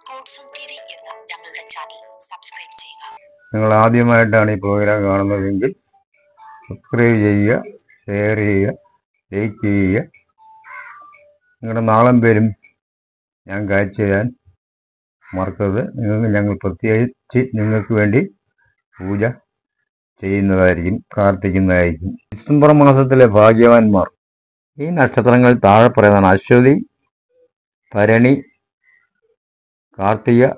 God's own T V എന്ന ഞങ്ങളുടെ channel subscribe ചെയ്യുക നിങ്ങൾ ആദ്യമായിട്ടാണ് ഈ പ്രോഗ്രാം കാണുന്നതെങ്കിൽ സബ്സ്ക്രൈബ് ചെയ്യുക ഷെയർ ചെയ്യുക ലൈക്ക് ചെയ്യുക നിങ്ങളുടെ നാളം പേരും ഞാൻ കാഴ്ച ചെയ്യാൻ മറക്കരുത് നിങ്ങൾക്ക് ഞങ്ങൾ പ്രത്യേകിച്ച് നിങ്ങൾക്ക് വേണ്ടി പൂജ ചെയ്യുന്നതായിരിക്കും പ്രാർത്ഥിക്കുന്നതായിരിക്കും ഡിസംബർ മാസത്തിലെ ഭാഗ്യവാന്മാർ ഈ നക്ഷത്രങ്ങൾ താഴെ പറയുന്നതാണ് അശ്വതി ഭരണി കാർത്തിക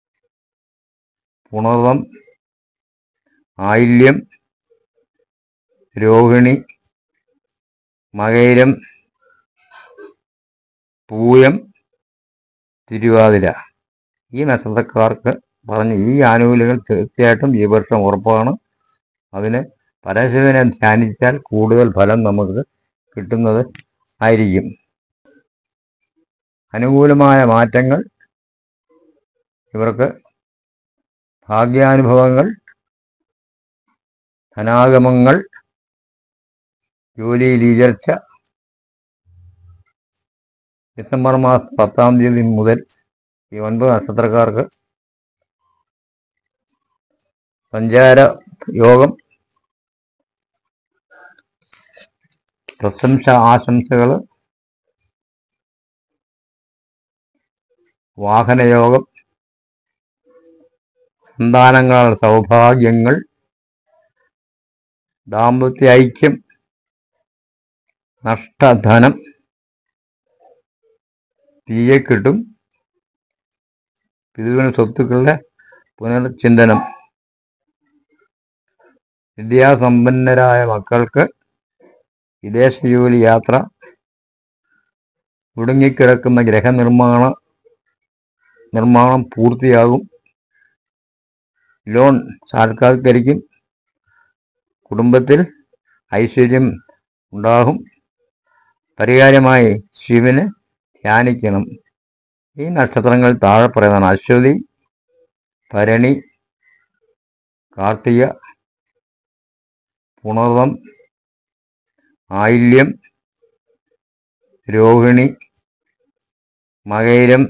പുണർവം ആയില്യം രോഹിണി മകൈരം പൂയം തിരുവാതിര ഈ നക്ഷത്രക്കാർക്ക് പറഞ്ഞ ഈ ആനുകൂല്യങ്ങൾ തീർച്ചയായിട്ടും ഈ വർഷം ഉറപ്പാണ് അതിന് പരശുവിനെ ധ്യാനിച്ചാൽ കൂടുതൽ ഫലം നമുക്ക് കിട്ടുന്നത് ആയിരിക്കും അനുകൂലമായ മാറ്റങ്ങൾ ഇവർക്ക് ഭാഗ്യാനുഭവങ്ങൾ ധനാഗമങ്ങൾ ജോലിയിൽ ഉയർച്ച ഡിസംബർ മാസം പത്താം തീയതി മുതൽ ഈ ഒൻപത് നക്ഷത്രക്കാർക്ക് സഞ്ചാര യോഗം പ്രശംസ ആശംസകൾ വാഹനയോഗം സന്താനങ്ങളുടെ സൗഭാഗ്യങ്ങൾ ദാമ്പത്യ ഐക്യം നഷ്ടധനം തിരികെ കിട്ടും പിതൃവിന് സ്വത്തുക്കളുടെ പുനർചിന്തനം വിദ്യാസമ്പന്നരായ മക്കൾക്ക് വിദേശ ജോലി യാത്ര മുടങ്ങിക്കിടക്കുന്ന ഗ്രഹനിർമ്മാണ നിർമ്മാണം പൂർത്തിയാകും ലോൺ സാക്ഷാത്കരിക്കും കുടുംബത്തിൽ ഐശ്വര്യം ഉണ്ടാകും പരിഹാരമായി ശിവന് ധ്യാനിക്കണം ഈ നക്ഷത്രങ്ങൾ താഴെ പറയുന്നതാണ് അശ്വതി ഭരണി കാർത്തിക പുണർവം ആയില്യം രോഹിണി മകൈരം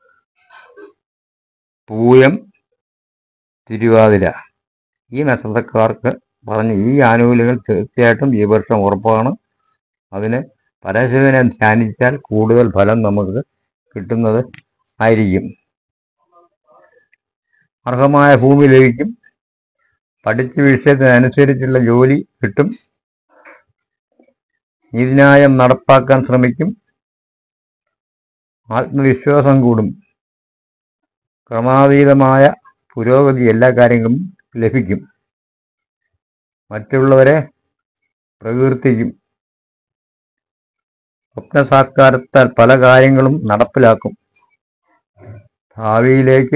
പൂയം തിരുവാതിര ഈ നക്ഷത്രക്കാർക്ക് പറഞ്ഞ ഈ ആനുകൂല്യങ്ങൾ തീർച്ചയായിട്ടും ഈ വർഷം ഉറപ്പാണ് അതിന് പരശുവിനെ ധ്യാനിച്ചാൽ കൂടുതൽ ഫലം നമുക്ക് കിട്ടുന്നത് ആയിരിക്കും അർഹമായ ഭൂമി ലഭിക്കും പഠിച്ച വിഷയത്തിനനുസരിച്ചുള്ള ജോലി കിട്ടും നീതിന്യായം നടപ്പാക്കാൻ ശ്രമിക്കും ആത്മവിശ്വാസം കൂടും ക്രമാതീതമായ പുരോഗതി എല്ലാ കാര്യങ്ങളും ലഭിക്കും മറ്റുള്ളവരെ പ്രകീർത്തിക്കും സ്വപ്നസാക്കാരത്താൽ പല കാര്യങ്ങളും നടപ്പിലാക്കും ഭാവിയിലേക്ക്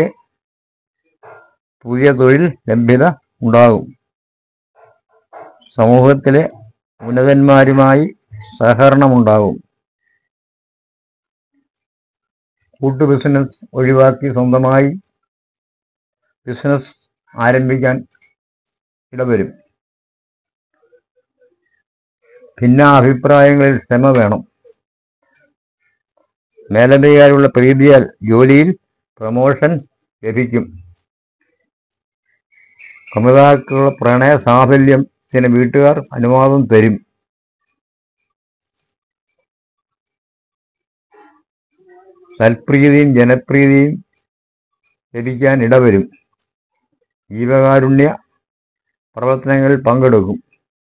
പുതിയ തൊഴിൽ ലഭ്യത ഉണ്ടാകും സമൂഹത്തിലെ ഉന്നതന്മാരുമായി സഹകരണമുണ്ടാകും കൂട്ടു ബിസിനസ് ഒഴിവാക്കി സ്വന്തമായി ബിസിനസ് ആരംഭിക്കാൻ ഇടവരും ഭിന്ന അഭിപ്രായങ്ങളിൽ ക്ഷമ വേണം മേലധികാരിയുള്ള പ്രീതിയാൽ ജോലിയിൽ പ്രമോഷൻ ലഭിക്കും കമിതാക്കളുടെ പ്രണയ സാഫല്യത്തിന് വീട്ടുകാർ അനുവാദം തരും സൽപ്രീതിയും ജനപ്രീതിയും ലഭിക്കാൻ ഇടവരും ജീവകാരുണ്യ പ്രവർത്തനങ്ങളിൽ പങ്കെടുക്കും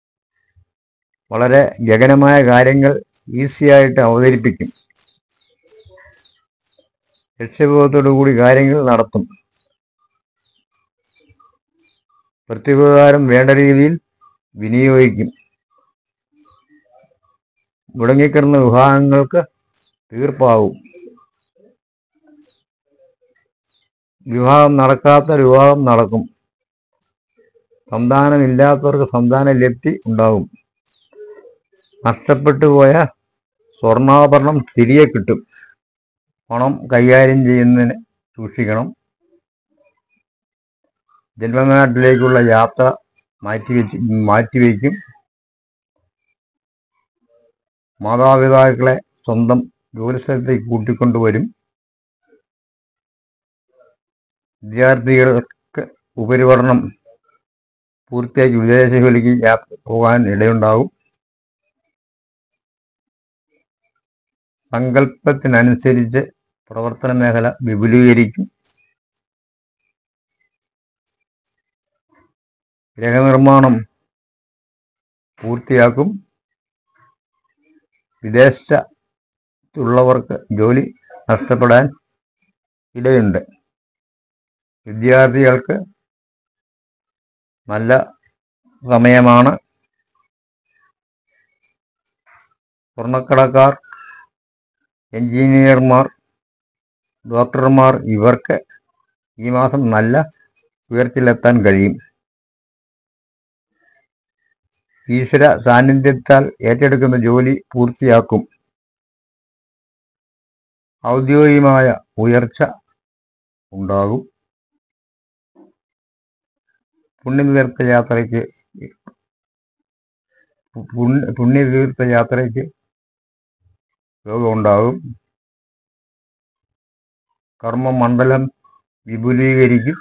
വളരെ ഗഗനമായ കാര്യങ്ങൾ ഈസിയായിട്ട് അവതരിപ്പിക്കും ലക്ഷ്യബോധത്തോടു കൂടി കാര്യങ്ങൾ നടത്തും പ്രത്യുപകാരം വേണ്ട രീതിയിൽ വിനിയോഗിക്കും മുടങ്ങിക്കിടന്ന വിവാഹങ്ങൾക്ക് തീർപ്പാവും വിവാഹം നടക്കാത്ത വിവാഹം നടക്കും സന്താനമില്ലാത്തവർക്ക് സന്താന ലബ്ധി ഉണ്ടാകും നഷ്ടപ്പെട്ടു പോയ സ്വർണ്ണാഭരണം തിരികെ കിട്ടും പണം കൈകാര്യം ചെയ്യുന്നതിന് സൂക്ഷിക്കണം ജന്മനാട്ടിലേക്കുള്ള യാത്ര മാറ്റിവെച്ച് മാറ്റിവെക്കും മാതാപിതാക്കളെ സ്വന്തം ജോലിസ്ഥലത്തേക്ക് കൂട്ടിക്കൊണ്ടുവരും വിദ്യാർത്ഥികൾക്ക് ഉപരിപഠനം പൂർത്തിയാക്കി വിദേശ ജോലിക്ക് യാത്ര പോകാൻ ഇടയുണ്ടാകും സങ്കല്പത്തിനനുസരിച്ച് പ്രവർത്തന മേഖല വിപുലീകരിക്കും ഗൃഹനിർമ്മാണം പൂർത്തിയാക്കും വിദേശത്തുള്ളവർക്ക് ജോലി നഷ്ടപ്പെടാൻ ഇടയുണ്ട് വിദ്യാർത്ഥികൾക്ക് നല്ല സമയമാണ് സ്വർണ്ണക്കടക്കാർ എഞ്ചിനീയർമാർ ഡോക്ടർമാർ ഇവർക്ക് ഈ മാസം നല്ല ഉയർച്ചയിലെത്താൻ കഴിയും ഈശ്വര സാന്നിധ്യത്താൽ ഏറ്റെടുക്കുന്ന ജോലി പൂർത്തിയാക്കും ഔദ്യോഗികമായ ഉയർച്ച ഉണ്ടാകും പുണ്യതീർത്ഥ യാത്രയ്ക്ക് പുണ്യ പുണ്യതീർത്ഥ യാത്രയ്ക്ക് യോഗമുണ്ടാകും കർമ്മമണ്ഡലം വിപുലീകരിക്കും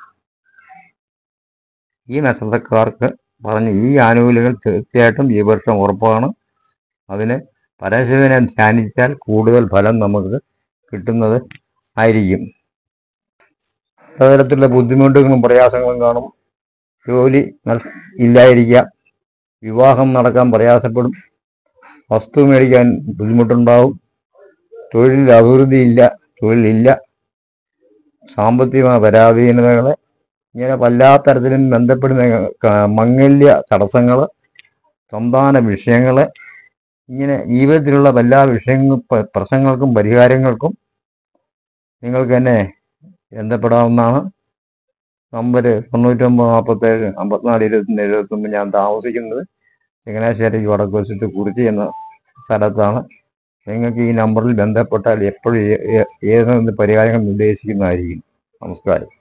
ഈ നക്ഷത്രക്കാർക്ക് പറഞ്ഞ ഈ ആനുകൂല്യങ്ങൾ തീർച്ചയായിട്ടും ഈ വർഷം ഉറപ്പാണ് അതിന് പരശുവിനെ ധ്യാനിച്ചാൽ കൂടുതൽ ഫലം നമുക്ക് കിട്ടുന്നത് ആയിരിക്കും പലതരത്തിലുള്ള ബുദ്ധിമുട്ടുകളും പ്രയാസങ്ങളും കാണും ജോലി നൽ- ഇല്ലായിരിക്കാം വിവാഹം നടക്കാൻ പ്രയാസപ്പെടും വസ്തു മേടിക്കാൻ ബുദ്ധിമുട്ടുണ്ടാവും തൊഴിൽ അഭിവൃദ്ധിയില്ല തൊഴിലില്ല സാമ്പത്തികമായ പരാധീനതകള് ഇങ്ങനെ എല്ലാ തരത്തിലും ബന്ധപ്പെടുന്ന ക- മംഗല്യ തടസ്സങ്ങൾ സന്താന വിഷയങ്ങൾ ഇങ്ങനെ ജീവിതത്തിലുള്ള എല്ലാ വിഷയങ്ങൾ പ- പ്രശ്നങ്ങൾക്കും പരിഹാരങ്ങൾക്കും നിങ്ങൾക്ക് തന്നെ ബന്ധപ്പെടാവുന്നതാണ് നമ്പർ തൊണ്ണൂറ്റൊമ്പത് നാൽപ്പത്തേഴ് അമ്പത്തിനാല് ഇരുപത്തിൻ്റെ എഴുപത്തൊമ്പത് ഞാൻ താമസിക്കുന്നത് ചങ്ങനാശ്ശേരി വടക്കുവശത്ത് കുറിച്ചി എന്ന സ്ഥലത്താണ് നിങ്ങൾക്ക് ഈ നമ്പറിൽ ബന്ധപ്പെട്ടാൽ എപ്പോഴും ഏ- ഏ- ഏത് പരിഹാരങ്ങൾ നിർദ്ദേശിക്കുന്നതായിരിക്കും നമസ്കാരം